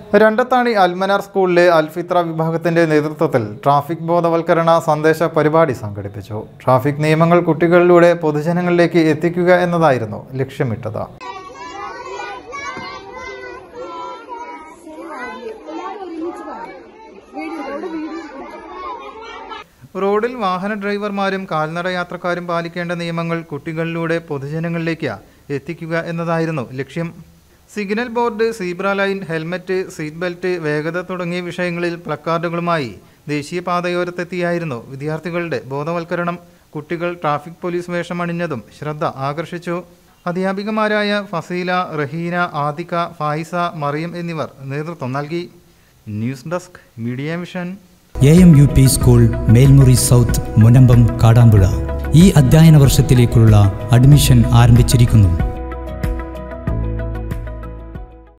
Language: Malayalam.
രണ്ടത്താണി അൽമനാർ സ്കൂളിലെ അൽഫിത്ര വിഭാഗത്തിന്റെ നേതൃത്വത്തിൽ ട്രാഫിക് ബോധവൽക്കരണ സന്ദേശ പരിപാടി സംഘടിപ്പിച്ചു ട്രാഫിക് നിയമങ്ങൾ കുട്ടികളിലൂടെ പൊതുജനങ്ങളിലേക്ക് എത്തിക്കുക എന്നതായിരുന്നു ലക്ഷ്യമിട്ടത് റോഡിൽ വാഹന ഡ്രൈവർമാരും കാൽനട യാത്രക്കാരും പാലിക്കേണ്ട നിയമങ്ങൾ കുട്ടികളിലൂടെ പൊതുജനങ്ങളിലേക്ക് എത്തിക്കുക എന്നതായിരുന്നു ലക്ഷ്യം signal board zebra line helmet seat belt വേഗത തുടങ്ങിയ വിഷയങ്ങളിൽ പ്ലക്കാർഡുകളുമായി ദേശീയപാതയോരത്തെത്തിയായിരുന്നു വിദ്യാർത്ഥികളുടെ ബോധവൽക്കരണം കുട്ടികൾ ട്രാഫിക് പോലീസ് വേഷമണിഞ്ഞതും ശ്രദ്ധ ആകർഷിച്ചു അധ്യാപികമാരായ ഫസീല റഹീന ആദിക ഫായിസ മറിയം എന്നിവർ നേതൃത്വം നൽകി news desk media mission A M U P school Melmuri south Munambam Kadampuzha ഈ അധ്യയന വർഷത്തിലേക്കുള്ള അഡ്മിഷൻ ആരംഭിച്ചിരിക്കുന്നു